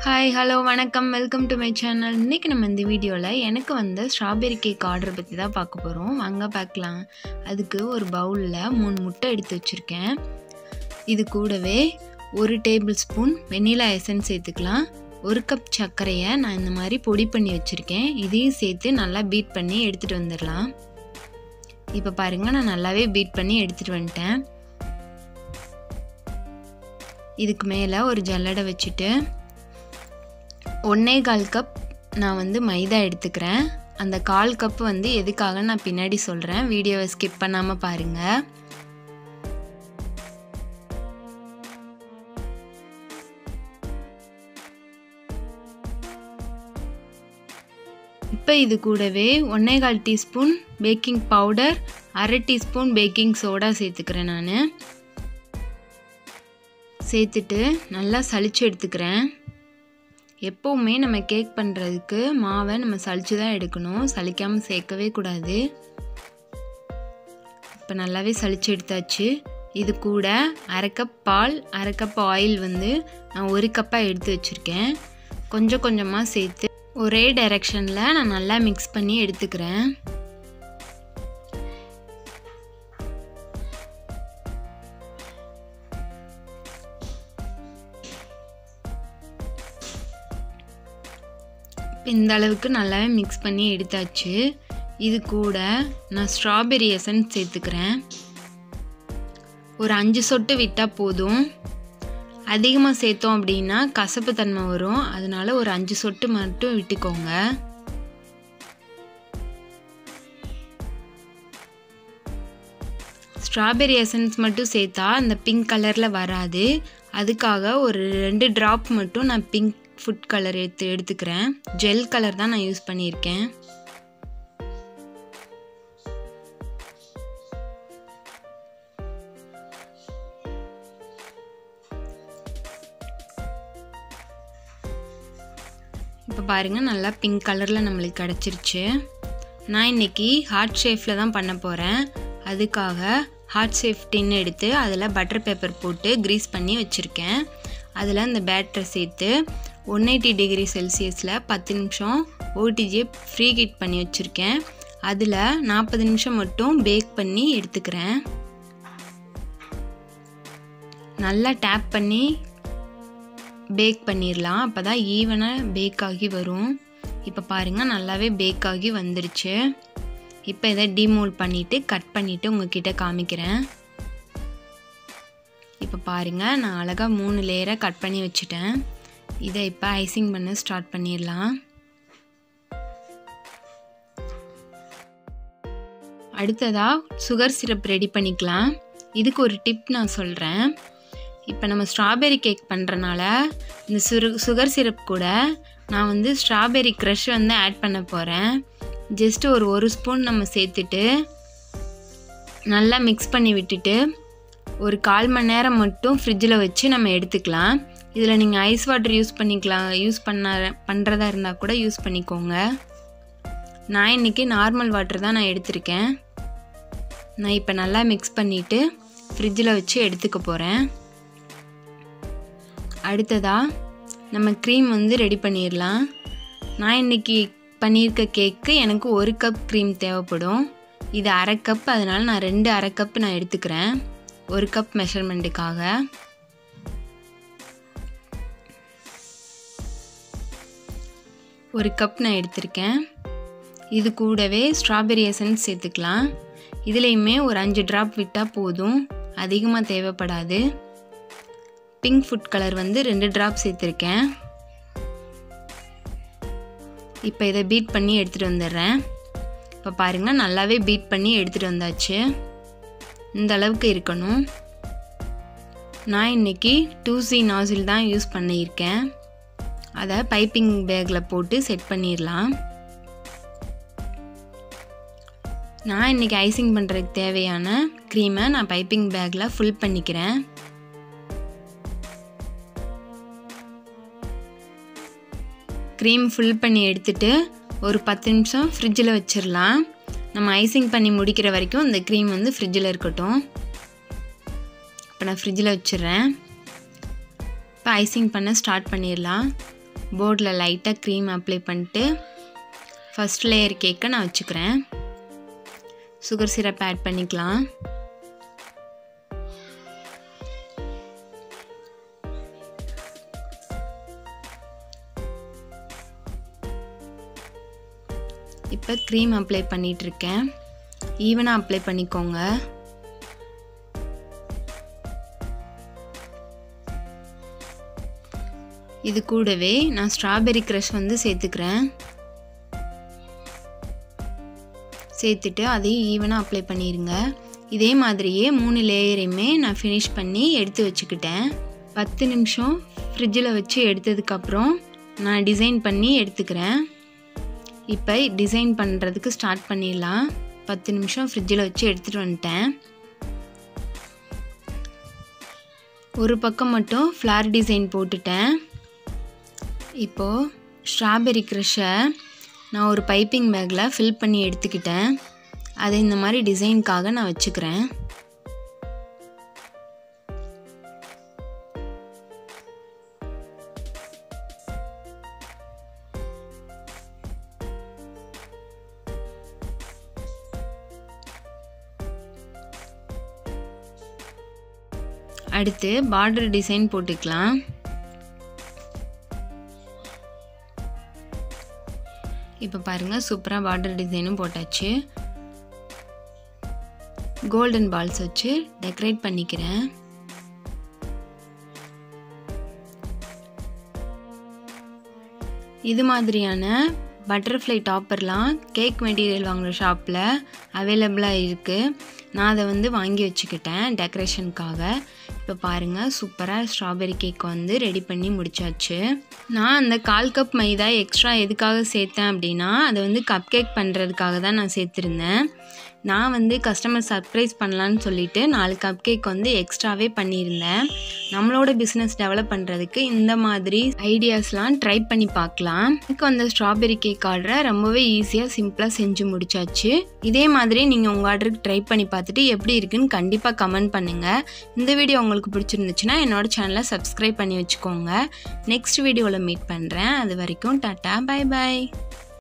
hi hello வணக்கம் welcome to my channel இன்றைக்கி நம்ம இந்த வீடியோவில் எனக்கு வந்த ஸ்ட்ராபெரி கேக் ஆர்டர் பற்றி தான் பார்க்க போகிறோம் வாங்க பார்க்கலாம் அதுக்கு ஒரு பவுலில் மூணு முட்டை எடுத்து வச்சுருக்கேன் இது கூடவே ஒரு டேபிள் ஸ்பூன் வெண்ணிலா எசன்ஸ் சேர்த்துக்கலாம் ஒரு கப் சர்க்கரையை நான் இந்த மாதிரி பொடி பண்ணி வச்சுருக்கேன் இதையும் சேர்த்து நல்லா பீட் பண்ணி எடுத்துகிட்டு வந்துடலாம் இப்போ பாருங்கள் நான் நல்லாவே பீட் பண்ணி எடுத்துகிட்டு வந்துட்டேன் இதுக்கு மேலே ஒரு ஜல்லடை வச்சுட்டு ஒன்றே கால் கப் நான் வந்து மைதா எடுத்துக்கிறேன் அந்த கால் கப் வந்து எதுக்காக நான் பின்னாடி சொல்கிறேன் வீடியோவை ஸ்கிப் பண்ணாமல் பாருங்கள் இப்போ இது கூடவே ஒன்றே கால் டீஸ்பூன் பேக்கிங் பவுடர் அரை டீஸ்பூன் பேக்கிங் சோடா சேர்த்துக்கிறேன் நான் சேர்த்துட்டு நல்லா சளிச்சு எடுத்துக்கிறேன் எப்போவுமே நம்ம கேக் பண்ணுறதுக்கு மாவை நம்ம சளிச்சு தான் எடுக்கணும் சளிக்காமல் சேர்க்கவே கூடாது இப்போ நல்லாவே சளிச்சு எடுத்தாச்சு இது கூட அரை கப் பால் அரை கப் ஆயில் வந்து நான் ஒரு கப்பாக எடுத்து வச்சுருக்கேன் கொஞ்சம் கொஞ்சமாக சேர்த்து ஒரே டைரெக்ஷனில் நான் நல்லா மிக்ஸ் பண்ணி எடுத்துக்கிறேன் இந்த அளவுக்கு நல்லாவே மிக்ஸ் பண்ணி எடுத்தாச்சு இது கூட நான் ஸ்ட்ராபெரி எசன்ஸ் சேர்த்துக்கிறேன் ஒரு அஞ்சு சொட்டு விட்டால் போதும் அதிகமாக சேர்த்தோம் அப்படின்னா கசப்பு தன்மை வரும் அதனால ஒரு அஞ்சு சொட்டு மட்டும் விட்டுக்கோங்க ஸ்ட்ராபெரி எசன்ஸ் மட்டும் சேர்த்தா அந்த பிங்க் கலரில் வராது அதுக்காக ஒரு ரெண்டு ட்ராப் மட்டும் நான் பிங்க் ஃபுட் கலர் எடுத்து எடுத்துக்கிறேன் ஜெல் கலர் தான் நான் யூஸ் பண்ணியிருக்கேன் இப்போ பாருங்கள் நல்லா பிங்க் கலரில் நம்மளுக்கு கிடச்சிருச்சு நான் இன்றைக்கி ஹார்ட் ஷேஃபில் தான் பண்ண போகிறேன் அதுக்காக ஹார்ட் ஷேஃப் டின் எடுத்து அதில் பட்டர் பேப்பர் போட்டு க்ரீஸ் பண்ணி வச்சுருக்கேன் அதில் இந்த பேட்டரை சேர்த்து ஒன் எயிட்டி டிகிரி செல்சியஸில் பத்து நிமிஷம் ஓடிஜியை ஃப்ரீ ஹீட் பண்ணி வச்சுருக்கேன் அதில் நாற்பது நிமிஷம் மட்டும் பேக் பண்ணி எடுத்துக்கிறேன் நல்லா டேப் பண்ணி பேக் பண்ணிடலாம் அப்போ தான் ஈவனாக பேக் ஆகி வரும் இப்போ பாருங்கள் நல்லாவே பேக் ஆகி வந்துருச்சு இப்போ இதை டிமோல்ட் பண்ணிவிட்டு கட் பண்ணிவிட்டு உங்ககிட்ட காமிக்கிறேன் இப்போ பாருங்கள் நான் அழகாக மூணு லேயரை கட் பண்ணி வச்சுட்டேன் இதை இப்போ ஐசிங் பண்ண ஸ்டார்ட் பண்ணிடலாம் அடுத்ததாக சுகர் சிரப் ரெடி பண்ணிக்கலாம் இதுக்கு ஒரு டிப் நான் சொல்கிறேன் இப்போ நம்ம ஸ்ட்ராபெரி கேக் பண்ணுறனால இந்த சுரு சுகர் சிரப் கூட நான் வந்து ஸ்ட்ராபெரி க்ரஷ் வந்து ஆட் பண்ண போகிறேன் ஜஸ்ட்டு ஒரு ஒரு ஸ்பூன் நம்ம சேர்த்துட்டு நல்லா மிக்ஸ் பண்ணி விட்டுட்டு ஒரு கால் மணி நேரம் மட்டும் ஃப்ரிட்ஜில் வச்சு நம்ம எடுத்துக்கலாம் இதில் நீங்கள் ஐஸ் வாட்டர் யூஸ் பண்ணிக்கலாம் யூஸ் பண்ண பண்ணுறதா இருந்தால் கூட யூஸ் பண்ணிக்கோங்க நான் இன்றைக்கி நார்மல் வாட்டர் தான் நான் எடுத்திருக்கேன் நான் இப்போ நல்லா மிக்ஸ் பண்ணிவிட்டு ஃப்ரிட்ஜில் வச்சு எடுத்துக்க போகிறேன் அடுத்ததாக நம்ம க்ரீம் வந்து ரெடி பண்ணிடலாம் நான் இன்றைக்கி பண்ணியிருக்க கேக்கு எனக்கு ஒரு கப் க்ரீம் தேவைப்படும் இது அரை கப் அதனால் நான் ரெண்டு அரை கப் நான் எடுத்துக்கிறேன் ஒரு கப் மெஷர்மெண்ட்டுக்காக ஒரு கப் நான் எடுத்திருக்கேன் இது கூடவே ஸ்ட்ராபெரி எசன்ஸ் சேர்த்துக்கலாம் இதுலேயுமே ஒரு அஞ்சு ட்ராப் விட்டால் போதும் அதிகமாக தேவைப்படாது பிங்க் ஃபுட் கலர் வந்து ரெண்டு ட்ராப் சேர்த்துருக்கேன் இப்போ இதை பீட் பண்ணி எடுத்துகிட்டு வந்துடுறேன் இப்போ பாருங்கள் நல்லாவே பீட் பண்ணி எடுத்துகிட்டு வந்தாச்சு இந்த அளவுக்கு இருக்கணும் நான் இன்றைக்கி டூ சி நாசில் தான் யூஸ் பண்ணியிருக்கேன் அதை பைப்பிங் பேக்கில் போட்டு செட் பண்ணிடலாம் நான் இன்றைக்கி ஐசிங் பண்ணுறதுக்கு தேவையான க்ரீமை நான் பைப்பிங் பேக்கில் ஃபுல் பண்ணிக்கிறேன் க்ரீம் ஃபில் பண்ணி எடுத்துட்டு ஒரு பத்து நிமிஷம் ஃப்ரிட்ஜில் வச்சிடலாம் நம்ம ஐசிங் பண்ணி முடிக்கிற வரைக்கும் இந்த க்ரீம் வந்து ஃப்ரிட்ஜில் இருக்கட்டும் இப்போ நான் ஃப்ரிட்ஜில் வச்சிடுறேன் இப்போ ஐசிங் பண்ண ஸ்டார்ட் பண்ணிடலாம் போர்டில் லைட்டாக க்ரீம் அப்ளை பண்ணிட்டு ஃபஸ்ட் லேயர் கேக்கை நான் வச்சுக்கிறேன் சுகர் சிரப் ஆட் பண்ணிக்கலாம் இப்போ க்ரீம் அப்ளை பண்ணிகிட்ருக்கேன் ஈவனாக அப்ளை பண்ணிக்கோங்க இது கூடவே நான் ஸ்ட்ராபெரி க்ரஷ் வந்து சேர்த்துக்கிறேன் சேர்த்துட்டு அதையும் ஈவனாக அப்ளை பண்ணிடுங்க இதே மாதிரியே மூணு லேயரையுமே நான் ஃபினிஷ் பண்ணி எடுத்து வச்சுக்கிட்டேன் பத்து நிமிஷம் ஃப்ரிட்ஜில் வச்சு எடுத்ததுக்கப்புறம் நான் டிசைன் பண்ணி எடுத்துக்கிறேன் இப்போ டிசைன் பண்ணுறதுக்கு ஸ்டார்ட் பண்ணிடலாம் பத்து நிமிஷம் ஃப்ரிட்ஜில் வச்சு எடுத்துகிட்டு வந்துட்டேன் ஒரு பக்கம் மட்டும் ஃப்ளார் டிசைன் போட்டுட்டேன் இப்போது ஸ்ட்ராபெரி க்ரஷை நான் ஒரு பைப்பிங் பேக்கில் ஃபில் பண்ணி எடுத்துக்கிட்டேன் அதை இந்த மாதிரி டிசைனுக்காக நான் வச்சுக்கிறேன் அடுத்து பார்டர் டிசைன் போட்டுக்கலாம் இப்போ பாருங்கள் சூப்பராக பார்டர் டிசைனும் போட்டாச்சு கோல்டன் பால்ஸ் வச்சு டெக்கரேட் பண்ணிக்கிறேன் இது மாதிரியான பட்டர்ஃப்ளை டாப்பர்லாம் கேக் மெட்டீரியல் வாங்குகிற ஷாப்பில் அவைலபிளாக இருக்குது நான் அதை வந்து வாங்கி வச்சுக்கிட்டேன் டெக்கரேஷனுக்காக இப்போ பாருங்கள் சூப்பராக ஸ்ட்ராபெரி கேக் வந்து ரெடி பண்ணி முடிச்சாச்சு நான் அந்த கால் கப் மைதா எக்ஸ்ட்ரா எதுக்காக சேர்த்தேன் அப்படின்னா அதை வந்து கப் கேக் பண்ணுறதுக்காக தான் நான் சேர்த்துருந்தேன் நான் வந்து கஸ்டமர் சர்ப்ரைஸ் பண்ணலான்னு சொல்லிட்டு நாலு கப் கேக் வந்து எக்ஸ்ட்ராவே பண்ணியிருந்தேன் நம்மளோட பிஸ்னஸ் டெவலப் பண்ணுறதுக்கு இந்த மாதிரி ஐடியாஸ்லாம் ட்ரை பண்ணி பார்க்கலாம் எனக்கு அந்த ஸ்ட்ராபெரி கேக் ஆர்டரை ரொம்பவே ஈஸியாக சிம்பிளாக செஞ்சு முடிச்சாச்சு இதே மாதிரி நீங்கள் உங்கள் ஆர்டருக்கு ட்ரை பண்ணி பார்த்துட்டு எப்படி இருக்குன்னு கண்டிப்பாக கமெண்ட் பண்ணுங்கள் இந்த வீடியோ உங்களுக்கு பிடிச்சிருந்துச்சுன்னா என்னோட சேனலை சப்ஸ்கிரைப் பண்ணி வச்சுக்கோங்க நெக்ஸ்ட் வீடியோவில் மீட் பண்ணுறேன் அது வரைக்கும் டாட்டா பை பாய்